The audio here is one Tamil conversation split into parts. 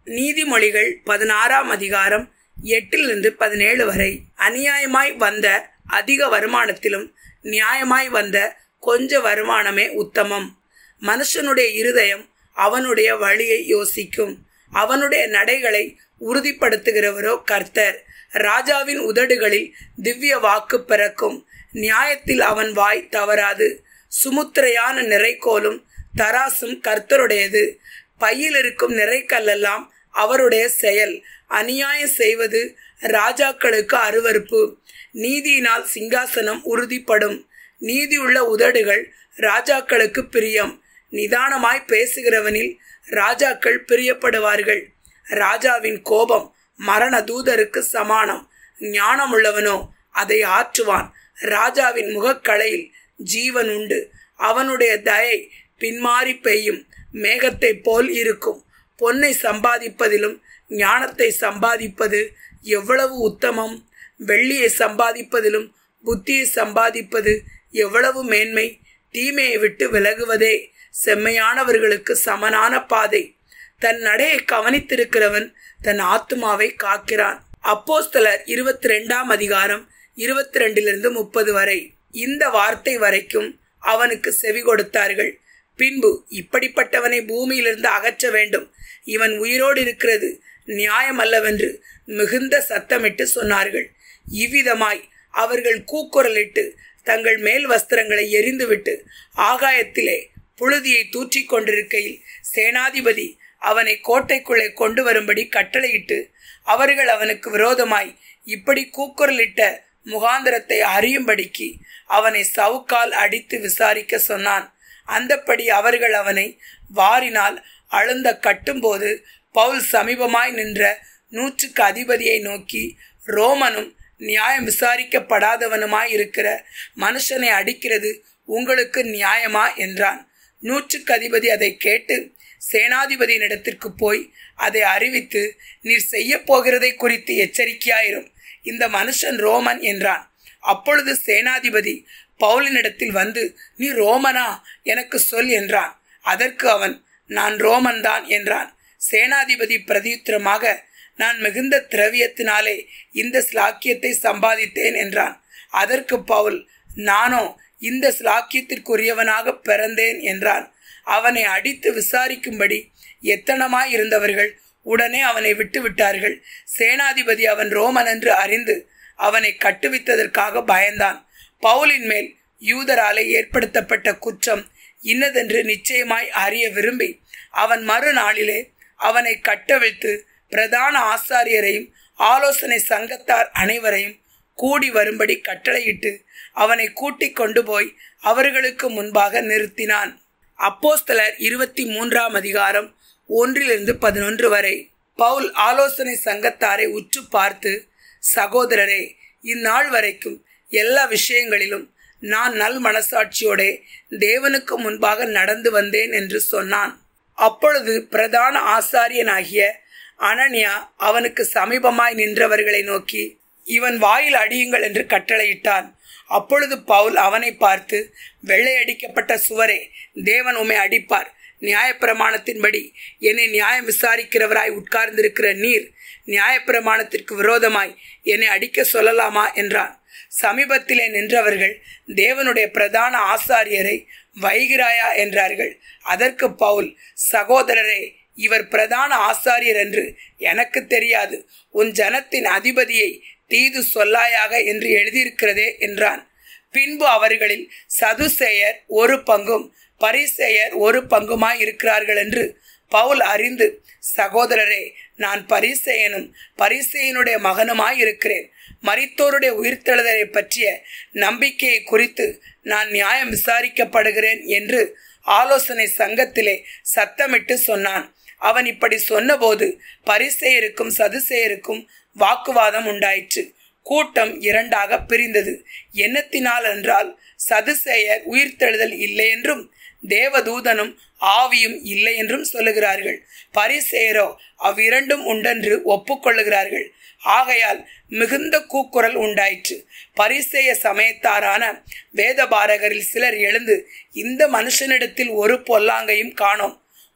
நீதிமொழிகள் பதினாறாம் அதிகாரம் எட்டிலிருந்து பதினேழு வரை அநியாயமாய் வந்த அதிக வருமானத்திலும் நியாயமாய் வந்த கொஞ்ச வருமானமே உத்தமம் மனுஷனுடைய இருதயம் அவனுடைய வழியை யோசிக்கும் அவனுடைய நடைகளை உறுதிப்படுத்துகிறவரோ கர்த்தர் ராஜாவின் உதடுகளில் திவ்ய வாக்கு பிறக்கும் நியாயத்தில் அவன் வாய் தவறாது சுமுத்திரையான நிறைக்கோலும் தராசும் கர்த்தருடையது பையில் இருக்கும் நிறைக்கல்லெல்லாம் அவருடைய செயல் அநியாயம் செய்வது ராஜாக்களுக்கு அருவருப்பு நீதியினால் சிங்காசனம் உறுதிப்படும் நீதியுள்ள உதடுகள் ராஜாக்களுக்கு பிரியம் நிதானமாய் பேசுகிறவனில் ராஜாக்கள் பிரியப்படுவார்கள் ராஜாவின் கோபம் மரண தூதருக்கு சமானம் ஞானமுள்ளவனோ அதை ஆற்றுவான் ராஜாவின் முகக்கலையில் ஜீவன் உண்டு அவனுடைய தயை பின்மாறி பெய்யும் மேகத்தை போல் இருக்கும் பொன்னை சம்பாதிப்பதிலும் ஞானத்தை சம்பாதிப்பது எவ்வளவு உத்தமம் வெள்ளியை சம்பாதிப்பதிலும் புத்தியை சம்பாதிப்பது எவ்வளவு மேன்மை தீமையை விட்டு விலகுவதே செம்மையானவர்களுக்கு சமனான பாதை தன் நடையை கவனித்திருக்கிறவன் தன் ஆத்துமாவை காக்கிறான் அப்போஸ்தலர் இருபத்தி ரெண்டாம் அதிகாரம் இருபத்தி ரெண்டிலிருந்து முப்பது வரை இந்த வார்த்தை வரைக்கும் அவனுக்கு செவி கொடுத்தார்கள் பின்பு இப்படிப்பட்டவனை பூமியிலிருந்து அகற்ற வேண்டும் இவன் உயிரோடு இருக்கிறது நியாயம் அல்லவென்று மிகுந்த சத்தமிட்டு சொன்னார்கள் இவ்விதமாய் அவர்கள் கூக்குரலிட்டு தங்கள் மேல் வஸ்திரங்களை எரிந்துவிட்டு ஆகாயத்திலே புழுதியை தூற்றிக் கொண்டிருக்கையில் சேனாதிபதி அவனை கோட்டைக்குள்ளே கொண்டு வரும்படி கட்டளையிட்டு அவர்கள் அவனுக்கு விரோதமாய் இப்படி கூக்குரலிட்ட முகாந்திரத்தை அறியும்படிக்கு அவனை சவுக்கால் அடித்து விசாரிக்க சொன்னான் அந்தப்படி அவர்கள் அவனை வாரினால் அழுந்த கட்டும்போது பவுல் சமீபமாய் நின்ற நூற்றுக்கு அதிபதியை நோக்கி ரோமனும் நியாயம் விசாரிக்கப்படாதவனுமாய் இருக்கிற மனுஷனை அடிக்கிறது உங்களுக்கு நியாயமா என்றான் நூற்றுக்கு அதிபதி அதை கேட்டு சேனாதிபதியின் இடத்திற்கு போய் அதை அறிவித்து நீர் செய்ய போகிறதை குறித்து எச்சரிக்கையாயிரும் இந்த மனுஷன் ரோமன் என்றான் அப்பொழுது சேனாதிபதி பவுலினிடத்தில் வந்து நீ ரோமனா எனக்கு சொல் என்றான் அதற்கு அவன் நான் ரோமன் தான் என்றான் சேனாதிபதி பிரதியுத்திரமாக நான் மிகுந்த திரவியத்தினாலே இந்த ஸ்லாக்கியத்தை சம்பாதித்தேன் என்றான் அதற்கு பவுல் நானோ இந்த ஸ்லாக்கியத்திற்குரியவனாக பிறந்தேன் என்றான் அவனை அடித்து விசாரிக்கும்படி எத்தனமாய் இருந்தவர்கள் உடனே அவனை விட்டு விட்டார்கள் சேனாதிபதி அவன் ரோமன் என்று அறிந்து அவனை கட்டுவித்ததற்காக பயந்தான் பவுலின் மேல் யூதராலே ஏற்படுத்தப்பட்ட குற்றம் இன்னதென்று நிச்சயமாய் அறிய விரும்பி அவன் மறுநாளிலே அவனை கட்டவிழ்த்து பிரதான ஆசாரியரையும் ஆலோசனை சங்கத்தார் அனைவரையும் கூடி வரும்படி கட்டளையிட்டு அவனை கூட்டிக் கொண்டு போய் அவர்களுக்கு முன்பாக நிறுத்தினான் அப்போஸ்தலர் இருபத்தி மூன்றாம் அதிகாரம் ஒன்றிலிருந்து பதினொன்று வரை பவுல் ஆலோசனை சங்கத்தாரை உற்று பார்த்து சகோதரரே இந்நாள் வரைக்கும் எல்லா விஷயங்களிலும் நான் நல் மனசாட்சியோடே தேவனுக்கு முன்பாக நடந்து வந்தேன் என்று சொன்னான் அப்பொழுது பிரதான ஆசாரியனாகிய அனனியா அவனுக்கு சமீபமாய் நின்றவர்களை நோக்கி இவன் வாயில் அடியுங்கள் என்று கட்டளையிட்டான் அப்பொழுது பவுல் அவனை பார்த்து வெள்ளையடிக்கப்பட்ட சுவரே தேவன் உம்மை அடிப்பார் நியாயப்பிரமாணத்தின்படி என்னை நியாயம் விசாரிக்கிறவராய் உட்கார்ந்திருக்கிற நீர் நியாயப்பிரமாணத்திற்கு விரோதமாய் என்னை அடிக்க சொல்லலாமா என்றான் சமீபத்திலே நின்றவர்கள் தேவனுடைய பிரதான ஆசாரியரை வைகிறாயா என்றார்கள் அதற்கு பவுல் சகோதரரே இவர் பிரதான ஆசாரியர் என்று எனக்கு தெரியாது உன் ஜனத்தின் அதிபதியை தீது சொல்லாயாக என்று எழுதியிருக்கிறதே என்றான் பின்பு அவர்களில் சதுசேயர் ஒரு பங்கும் பரிசேயர் ஒரு பங்குமாய் இருக்கிறார்கள் என்று பவுல் அறிந்து சகோதரரே நான் பரிசேயனும் பரிசேயனுடைய மகனுமாய் இருக்கிறேன் மரித்தோருடைய உயிர்த்தெழுதலை பற்றிய நம்பிக்கையை குறித்து நான் நியாயம் விசாரிக்கப்படுகிறேன் என்று ஆலோசனை சங்கத்திலே சத்தமிட்டு சொன்னான் அவன் இப்படி சொன்னபோது பரிசேயருக்கும் சதுசேயருக்கும் வாக்குவாதம் உண்டாயிற்று கூட்டம் இரண்டாக பிரிந்தது என்னத்தினால் என்றால் சதுசேயர் உயிர்த்தெழுதல் இல்லை என்றும் தேவதூதனும் ஆவியும் இல்லை என்றும் சொல்லுகிறார்கள் பரிசேரோ அவ்விரண்டும் உண்டென்று ஒப்புக்கொள்ளுகிறார்கள் ஆகையால் மிகுந்த கூக்குரல் உண்டாயிற்று பரிசேய சமயத்தாரான வேதபாரகரில் சிலர் எழுந்து இந்த மனுஷனிடத்தில் ஒரு பொல்லாங்கையும் காணோம்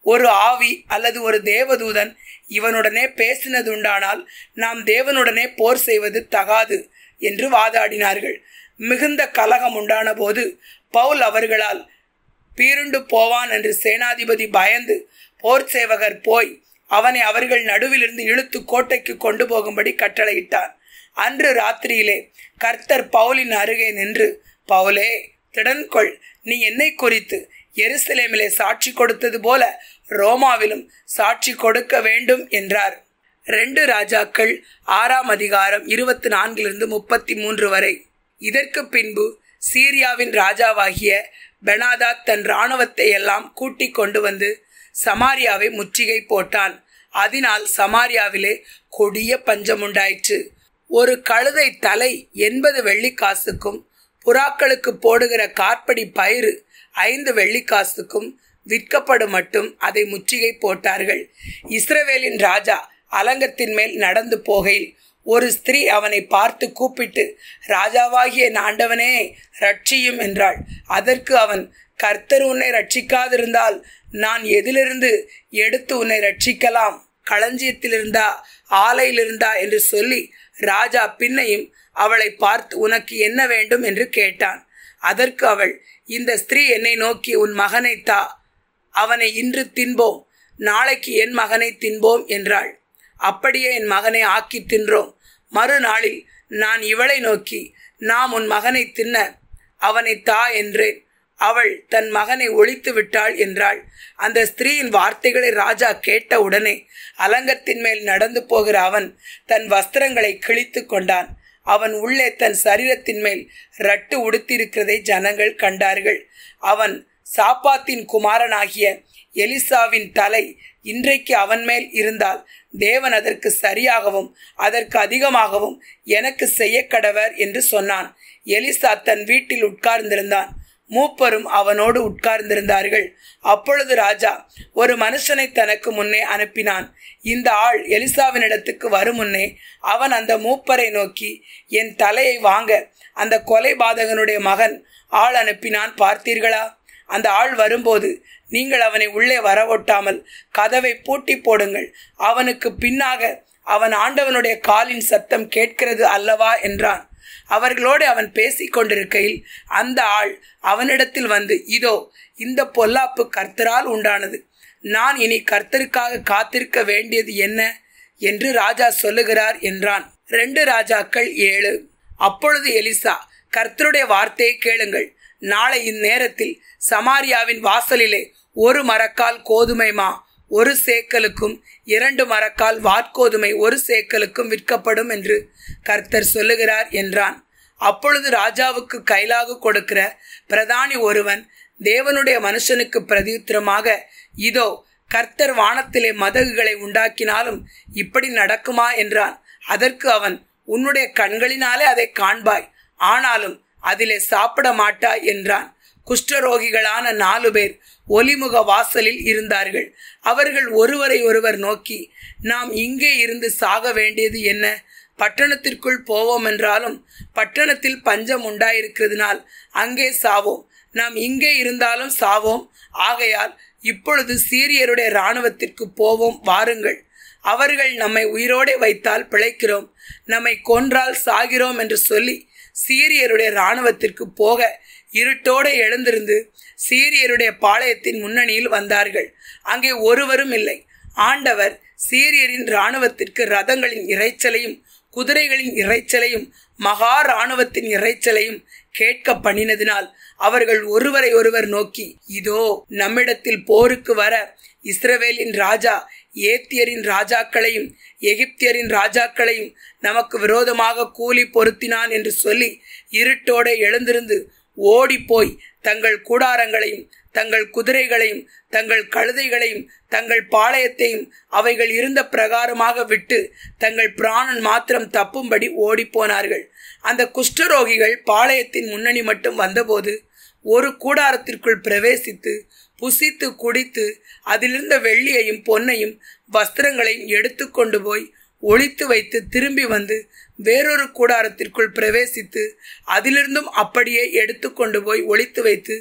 ஒரு ஆவி அல்லது ஒரு தேவதூதன் இவனுடனே பேசினதுண்டானால் நாம் தேவனுடனே போர் செய்வது தகாது என்று வாதாடினார்கள் மிகுந்த கலகம் உண்டான போது பவுல் அவர்களால் பீருண்டு போவான் என்று சேனாதிபதி பயந்து போர் சேவகர் போய் அவனை அவர்கள் நடுவிலிருந்து இழுத்து கோட்டைக்கு கொண்டு போகும்படி கட்டளையிட்டான் அன்று ராத்திரியிலே கர்த்தர் பவுலின் அருகே நின்று பவுலே திடன்கொள் நீ என்னை குறித்து எருசலேமிலே சாட்சி கொடுத்தது போல ரோமாவிலும் சாட்சி கொடுக்க வேண்டும் என்றார் ரெண்டு ராஜாக்கள் ஆறாம் அதிகாரம் இருபத்தி நான்கிலிருந்து முப்பத்தி மூன்று வரை இதற்கு பின்பு சீரியாவின் ராஜாவாகிய பெனாதாத் தன் இராணுவத்தை எல்லாம் கூட்டிக் கொண்டு வந்து சமாரியாவை முற்றுகை போட்டான் அதனால் சமாரியாவிலே கொடிய பஞ்சமுண்டாயிற்று ஒரு கழுதை தலை எண்பது வெள்ளிக்காசுக்கும் புறாக்களுக்கு போடுகிற கார்படி பயிறு ஐந்து வெள்ளிக்காசுக்கும் விற்கப்படும் மட்டும் அதை முற்றுகை போட்டார்கள் இஸ்ரவேலின் ராஜா அலங்கத்தின் மேல் நடந்து போகையில் ஒரு ஸ்திரீ அவனை பார்த்து கூப்பிட்டு ராஜாவாகிய ஆண்டவனே ரட்சியும் என்றாள் அதற்கு அவன் கர்த்தர் உன்னை ரட்சிக்காதிருந்தால் நான் எதிலிருந்து எடுத்து உன்னை ரட்சிக்கலாம் களஞ்சியத்திலிருந்தா ஆலையிலிருந்தா என்று சொல்லி ராஜா பின்னையும் அவளை பார்த்து உனக்கு என்ன வேண்டும் என்று கேட்டான் அதற்கு அவள் இந்த ஸ்திரீ என்னை நோக்கி உன் மகனை தா அவனை இன்று தின்போம் நாளைக்கு என் மகனை தின்போம் என்றாள் அப்படியே என் மகனை ஆக்கி தின்றோம் மறுநாளில் நான் இவளை நோக்கி நாம் உன் மகனை தின்ன அவனை தா என்றேன் அவள் தன் மகனை ஒழித்து விட்டாள் என்றாள் அந்த ஸ்திரீயின் வார்த்தைகளை ராஜா கேட்ட உடனே அலங்கத்தின் மேல் நடந்து போகிற அவன் தன் வஸ்திரங்களை கிழித்து கொண்டான் அவன் உள்ளே தன் சரீரத்தின் மேல் ரட்டு உடுத்திருக்கிறதை ஜனங்கள் கண்டார்கள் அவன் சாப்பாத்தின் குமாரனாகிய எலிசாவின் தலை இன்றைக்கு அவன் மேல் இருந்தால் தேவன் அதற்கு சரியாகவும் அதற்கு அதிகமாகவும் எனக்கு செய்ய கடவர் என்று சொன்னான் எலிசா தன் வீட்டில் உட்கார்ந்திருந்தான் மூப்பரும் அவனோடு உட்கார்ந்திருந்தார்கள் அப்பொழுது ராஜா ஒரு மனுஷனை தனக்கு முன்னே அனுப்பினான் இந்த ஆள் எலிசாவினிடத்துக்கு வரும் முன்னே அவன் அந்த மூப்பரை நோக்கி என் தலையை வாங்க அந்த கொலை பாதகனுடைய மகன் ஆள் அனுப்பினான் பார்த்தீர்களா அந்த ஆள் வரும்போது நீங்கள் அவனை உள்ளே வரவொட்டாமல் கதவை பூட்டி போடுங்கள் அவனுக்கு பின்னாக அவன் ஆண்டவனுடைய காலின் சத்தம் கேட்கிறது அல்லவா என்றான் அவர்களோடு அவன் பேசிக் கொண்டிருக்கையில் அந்த ஆள் அவனிடத்தில் வந்து இதோ இந்த பொல்லாப்பு கர்த்தரால் உண்டானது நான் இனி கர்த்தருக்காக காத்திருக்க வேண்டியது என்ன என்று ராஜா சொல்லுகிறார் என்றான் ரெண்டு ராஜாக்கள் ஏழு அப்பொழுது எலிசா கர்த்தருடைய வார்த்தையை கேளுங்கள் நாளை இந்நேரத்தில் சமாரியாவின் வாசலிலே ஒரு மரக்கால் கோதுமை மா ஒரு சேக்கலுக்கும் இரண்டு மரக்கால் வாட்கோதுமை ஒரு சேக்கலுக்கும் விற்கப்படும் என்று கர்த்தர் சொல்லுகிறார் என்றான் அப்பொழுது ராஜாவுக்கு கைலாகு கொடுக்கிற பிரதானி ஒருவன் தேவனுடைய மனுஷனுக்கு பிரதியுத்திரமாக இதோ கர்த்தர் வானத்திலே மதகுகளை உண்டாக்கினாலும் இப்படி நடக்குமா என்றான் அதற்கு அவன் உன்னுடைய கண்களினாலே அதை காண்பாய் ஆனாலும் அதிலே சாப்பிட மாட்டாய் என்றான் குஷ்டரோகிகளான நாலு பேர் ஒலிமுக வாசலில் இருந்தார்கள் அவர்கள் ஒருவரை ஒருவர் நோக்கி நாம் இங்கே இருந்து சாக வேண்டியது என்ன பட்டணத்திற்குள் போவோம் என்றாலும் பட்டணத்தில் பஞ்சம் உண்டாயிருக்கிறதுனால் அங்கே சாவோம் நாம் இங்கே இருந்தாலும் சாவோம் ஆகையால் இப்பொழுது சீரியருடைய இராணுவத்திற்கு போவோம் வாருங்கள் அவர்கள் நம்மை உயிரோடே வைத்தால் பிழைக்கிறோம் நம்மை கொன்றால் சாகிறோம் என்று சொல்லி சீரியருடைய இராணுவத்திற்கு போக இருட்டோடு எழுந்திருந்து சீரியருடைய பாளையத்தின் முன்னணியில் வந்தார்கள் அங்கே ஒருவரும் இல்லை ஆண்டவர் சீரியரின் இராணுவத்திற்கு ரதங்களின் இறைச்சலையும் குதிரைகளின் இறைச்சலையும் மகா இராணுவத்தின் இறைச்சலையும் கேட்க பண்ணினதினால் அவர்கள் ஒருவரை ஒருவர் நோக்கி இதோ நம்மிடத்தில் போருக்கு வர இஸ்ரவேலின் ராஜா ஏத்தியரின் ராஜாக்களையும் எகிப்தியரின் ராஜாக்களையும் நமக்கு விரோதமாக கூலி பொருத்தினான் என்று சொல்லி இருட்டோட எழுந்திருந்து ஓடிப்போய் தங்கள் கூடாரங்களையும் தங்கள் குதிரைகளையும் தங்கள் கழுதைகளையும் தங்கள் பாளையத்தையும் அவைகள் இருந்த பிரகாரமாக விட்டு தங்கள் பிராணன் மாத்திரம் தப்பும்படி ஓடிப்போனார்கள் அந்த குஷ்டரோகிகள் பாளையத்தின் முன்னணி மட்டும் வந்தபோது ஒரு கூடாரத்திற்குள் பிரவேசித்து புசித்து குடித்து அதிலிருந்த வெள்ளியையும் பொன்னையும் வஸ்திரங்களையும் எடுத்து கொண்டு போய் ஒழித்து வைத்து திரும்பி வந்து வேறொரு கூடாரத்திற்குள் பிரவேசித்து அதிலிருந்தும் அப்படியே எடுத்து கொண்டு போய் ஒழித்து வைத்து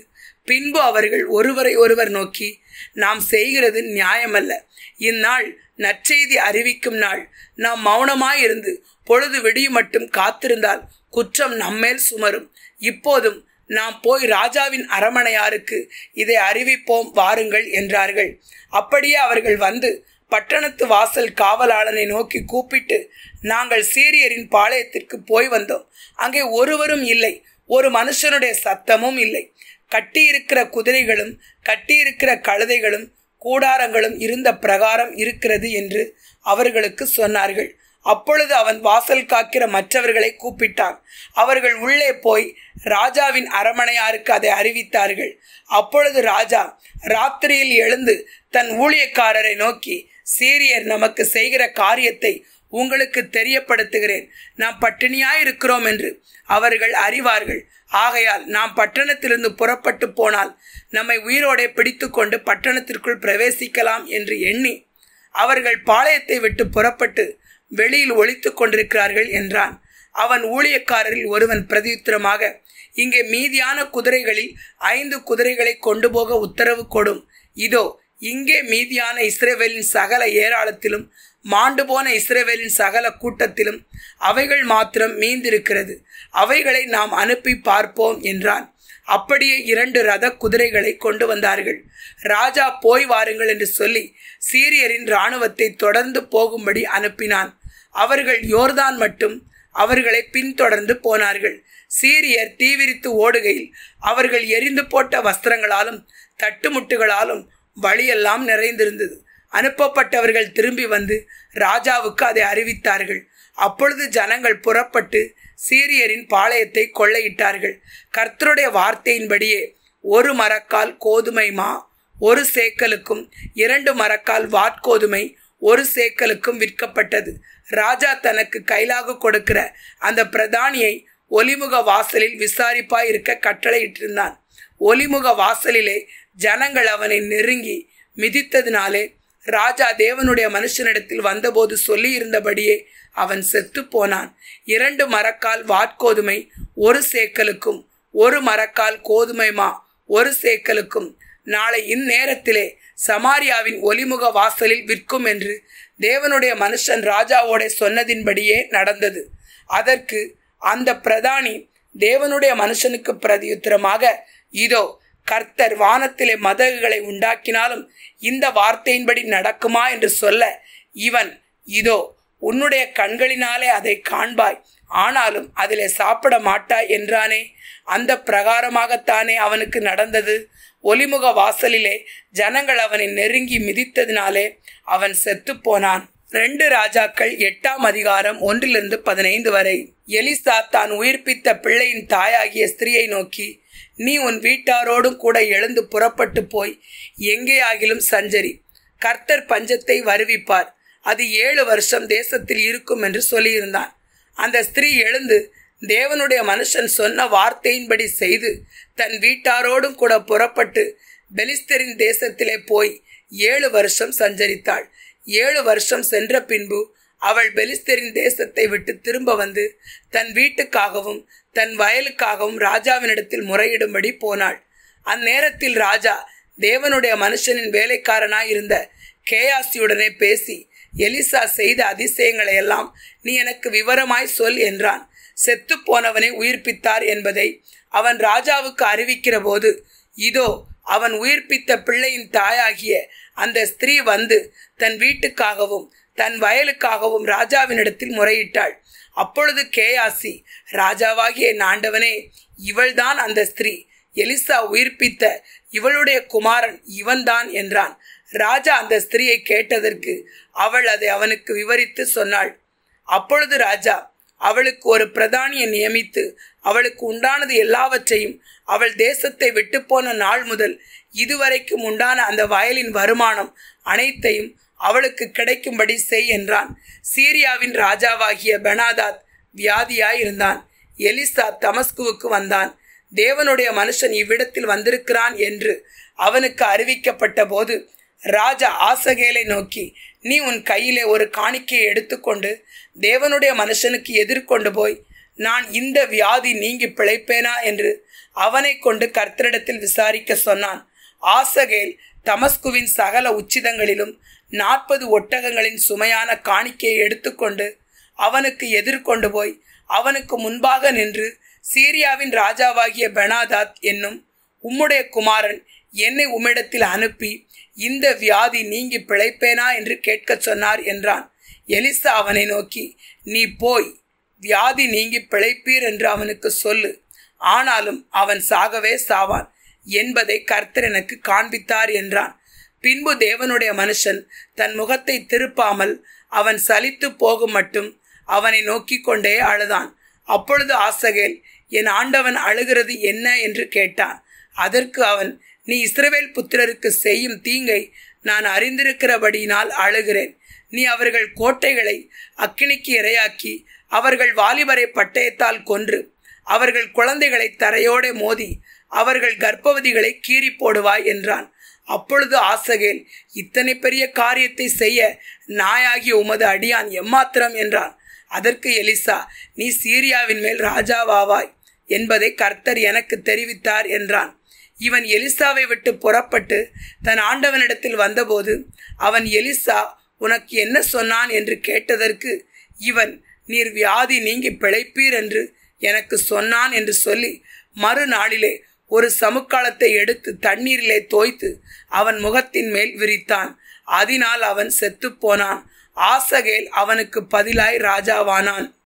பின்பு அவர்கள் ஒருவரை ஒருவர் நோக்கி நாம் செய்கிறது நியாயமல்ல இந்நாள் நற்செய்தி அறிவிக்கும் நாள் நாம் மௌனமாயிருந்து பொழுது விடியும் மட்டும் காத்திருந்தால் குற்றம் நம்மேல் சுமரும் இப்போதும் நாம் போய் ராஜாவின் அரமனையாருக்கு இதை அறிவிப்போம் வாருங்கள் என்றார்கள் அப்படியே அவர்கள் வந்து பட்டணத்து வாசல் காவலாளனை நோக்கி கூப்பிட்டு நாங்கள் சீரியரின் பாளையத்திற்கு போய் வந்தோம் அங்கே ஒருவரும் இல்லை ஒரு மனுஷனுடைய சத்தமும் இல்லை கட்டியிருக்கிற குதிரைகளும் கட்டியிருக்கிற கழுதைகளும் கூடாரங்களும் இருந்த பிரகாரம் இருக்கிறது என்று அவர்களுக்கு சொன்னார்கள் அப்பொழுது அவன் வாசல் காக்கிற மற்றவர்களை கூப்பிட்டான் அவர்கள் உள்ளே போய் ராஜாவின் அரமனையாருக்கு அதை அறிவித்தார்கள் அப்பொழுது ராஜா ராத்திரியில் எழுந்து தன் ஊழியக்காரரை நோக்கி சீரியர் நமக்கு செய்கிற காரியத்தை உங்களுக்கு தெரியப்படுத்துகிறேன் நாம் பட்டினியாயிருக்கிறோம் என்று அவர்கள் அறிவார்கள் ஆகையால் நாம் பட்டணத்திலிருந்து புறப்பட்டு போனால் நம்மை உயிரோடே பிடித்து கொண்டு பட்டணத்திற்குள் பிரவேசிக்கலாம் என்று எண்ணி அவர்கள் பாளையத்தை விட்டு புறப்பட்டு வெளியில் ஒழித்து கொண்டிருக்கிறார்கள் என்றான் அவன் ஊழியக்காரரில் ஒருவன் பிரதியுத்தரமாக இங்கே மீதியான குதிரைகளில் ஐந்து குதிரைகளை கொண்டு போக உத்தரவு கொடும் இதோ இங்கே மீதியான இஸ்ரேவேலின் சகல ஏராளத்திலும் மாண்டு போன இஸ்ரேவேலின் சகல கூட்டத்திலும் அவைகள் மாத்திரம் மீந்திருக்கிறது அவைகளை நாம் அனுப்பி பார்ப்போம் என்றான் அப்படியே இரண்டு ரத குதிரைகளை கொண்டு வந்தார்கள் ராஜா போய் வாருங்கள் என்று சொல்லி சீரியரின் இராணுவத்தை தொடர்ந்து போகும்படி அனுப்பினான் அவர்கள் யோர்தான் மட்டும் அவர்களை பின்தொடர்ந்து போனார்கள் சீரியர் தீவிரித்து ஓடுகையில் அவர்கள் எரிந்து போட்ட வஸ்திரங்களாலும் தட்டுமுட்டுகளாலும் வழியெல்லாம் நிறைந்திருந்தது அனுப்பப்பட்டவர்கள் திரும்பி வந்து ராஜாவுக்கு அதை அறிவித்தார்கள் அப்பொழுது ஜனங்கள் புறப்பட்டு சீரியரின் பாளையத்தை கொள்ளையிட்டார்கள் கர்த்தருடைய வார்த்தையின்படியே ஒரு மரக்கால் கோதுமை மா ஒரு சேக்கலுக்கும் இரண்டு மரக்கால் வாட்கோதுமை ஒரு சேக்கலுக்கும் விற்கப்பட்டது ராஜா தனக்கு கைலாக கொடுக்கிற அந்த பிரதானியை ஒலிமுக வாசலில் விசாரிப்பாய் இருக்க கட்டளையிட்டிருந்தான் ஒலிமுக வாசலிலே ஜனங்கள் அவனை நெருங்கி மிதித்ததினாலே ராஜா தேவனுடைய மனுஷனிடத்தில் வந்தபோது சொல்லியிருந்தபடியே அவன் செத்து போனான் இரண்டு மரக்கால் வாட்கோதுமை ஒரு சேக்கலுக்கும் ஒரு மரக்கால் கோதுமை மா ஒரு சேக்கலுக்கும் நாளை இந்நேரத்திலே சமாரியாவின் ஒலிமுக வாசலில் விற்கும் என்று தேவனுடைய மனுஷன் ராஜாவோட சொன்னதின்படியே நடந்தது அதற்கு அந்த பிரதானி தேவனுடைய மனுஷனுக்கு பிரதியுத்தரமாக இதோ கர்த்தர் வானத்திலே மதகுகளை உண்டாக்கினாலும் இந்த வார்த்தையின்படி நடக்குமா என்று சொல்ல இவன் இதோ உன்னுடைய கண்களினாலே அதை காண்பாய் ஆனாலும் அதிலே சாப்பிட மாட்டாய் என்றானே அந்த பிரகாரமாகத்தானே அவனுக்கு நடந்தது ஒலிமுக வாசலிலே ஜனங்கள் அவனை நெருங்கி மிதித்ததினாலே அவன் செத்து போனான் ரெண்டு ராஜாக்கள் எட்டாம் அதிகாரம் ஒன்றிலிருந்து பதினைந்து வரை எலிசா தான் உயிர்ப்பித்த பிள்ளையின் தாயாகிய ஸ்திரியை நோக்கி நீ உன் வீட்டாரோடும் கூட எழுந்து புறப்பட்டு போய் எங்கேயாகிலும் சஞ்சரி கர்த்தர் பஞ்சத்தை வருவிப்பார் அது ஏழு வருஷம் தேசத்தில் இருக்கும் என்று சொல்லியிருந்தான் அந்த ஸ்திரீ எழுந்து தேவனுடைய மனுஷன் சொன்ன வார்த்தையின்படி செய்து தன் வீட்டாரோடும் கூட புறப்பட்டு பெலிஸ்தரின் தேசத்திலே போய் ஏழு வருஷம் சஞ்சரித்தாள் ஏழு வருஷம் சென்ற பின்பு அவள் பெலிஸ்தரின் தேசத்தை விட்டு திரும்ப வந்து தன் வீட்டுக்காகவும் தன் வயலுக்காகவும் ராஜாவினிடத்தில் முறையிடும்படி போனாள் அந்நேரத்தில் ராஜா தேவனுடைய மனுஷனின் வேலைக்காரனாய் இருந்த கேயாசியுடனே பேசி எலிசா செய்த அதிசயங்களை எல்லாம் நீ எனக்கு விவரமாய் சொல் என்றான் செத்து போனவனை உயிர்ப்பித்தார் என்பதை அவன் ராஜாவுக்கு அறிவிக்கிற போது இதோ அவன் உயிர்ப்பித்த பிள்ளையின் தாயாகிய அந்த ஸ்திரீ வந்து தன் வீட்டுக்காகவும் தன் வயலுக்காகவும் ராஜாவினிடத்தில் முறையிட்டாள் அப்பொழுது கேயாசி ராஜாவாகிய ஆண்டவனே இவள்தான் அந்த ஸ்திரீ எலிசா உயிர்ப்பித்த இவளுடைய குமாரன் இவன்தான் என்றான் ராஜா அந்த ஸ்திரீயை கேட்டதற்கு அவள் அதை அவனுக்கு விவரித்து சொன்னாள் அப்பொழுது ராஜா அவளுக்கு ஒரு பிரதானியை நியமித்து அவளுக்கு உண்டானது எல்லாவற்றையும் அவள் தேசத்தை விட்டு போன நாள் முதல் இதுவரைக்கும் உண்டான அந்த வயலின் வருமானம் அனைத்தையும் அவளுக்கு கிடைக்கும்படி செய் என்றான் சீரியாவின் ராஜாவாகிய பெனாதாத் வியாதியாயிருந்தான் எலிசா தமஸ்குவுக்கு வந்தான் தேவனுடைய மனுஷன் இவ்விடத்தில் வந்திருக்கிறான் என்று அவனுக்கு அறிவிக்கப்பட்ட போது ராஜா ஆசகேலை நோக்கி நீ உன் கையிலே ஒரு காணிக்கையை எடுத்துக்கொண்டு தேவனுடைய மனுஷனுக்கு எதிர்கொண்டு போய் நான் இந்த வியாதி நீங்கி பிழைப்பேனா என்று அவனை கொண்டு கர்த்தரிடத்தில் விசாரிக்க சொன்னான் ஆசகேல் தமஸ்குவின் சகல உச்சிதங்களிலும் நாற்பது ஒட்டகங்களின் சுமையான காணிக்கையை எடுத்துக்கொண்டு அவனுக்கு எதிர்கொண்டு போய் அவனுக்கு முன்பாக நின்று சீரியாவின் ராஜாவாகிய பெனாதாத் என்னும் உம்முடைய குமாரன் என்னை உம்மிடத்தில் அனுப்பி இந்த வியாதி நீங்கி பிழைப்பேனா என்று கேட்கச் சொன்னார் என்றான் எலிசா அவனை நோக்கி நீ போய் வியாதி நீங்கி பிழைப்பீர் என்று அவனுக்கு சொல்லு ஆனாலும் அவன் சாகவே சாவான் என்பதை கர்த்தர் எனக்கு காண்பித்தார் என்றான் பின்பு தேவனுடைய மனுஷன் தன் முகத்தை திருப்பாமல் அவன் சலித்து போகும் மட்டும் அவனை நோக்கி கொண்டே அழுதான் அப்பொழுது ஆசகேல் என் ஆண்டவன் அழுகிறது என்ன என்று கேட்டான் அதற்கு அவன் நீ இஸ்ரவேல் புத்திரருக்கு செய்யும் தீங்கை நான் அறிந்திருக்கிறபடியினால் அழுகிறேன் நீ அவர்கள் கோட்டைகளை அக்கினிக்கு இரையாக்கி அவர்கள் வாலிபரை பட்டயத்தால் கொன்று அவர்கள் குழந்தைகளை தரையோടെ மோதி அவர்கள் கர்ப்பவதிகளை கீறி போடுவாய் என்றான் அப்பொழுது ஆசகேல் இத்தனை பெரிய காரியத்தை செய்ய நாயாகிய உமது அடியான் எம்மாத்திரம் என்றான் அதற்கு எலிசா நீ சீரியாவின் மேல் ராஜாவாவாய் என்பதை கர்த்தர் எனக்கு தெரிவித்தார் என்றான் இவன் எலிசாவை விட்டு புறப்பட்டு தன் ஆண்டவனிடத்தில் வந்தபோது அவன் எலிசா உனக்கு என்ன சொன்னான் என்று கேட்டதற்கு இவன் நீர் வியாதி நீங்கி பிழைப்பீர் என்று எனக்கு சொன்னான் என்று சொல்லி மறுநாளிலே ஒரு சமுக்காலத்தை எடுத்து தண்ணீரிலே தோய்த்து அவன் முகத்தின் மேல் விரித்தான் அதனால் அவன் செத்துப்போனான் ஆசகேல் அவனுக்கு பதிலாய் ராஜாவானான்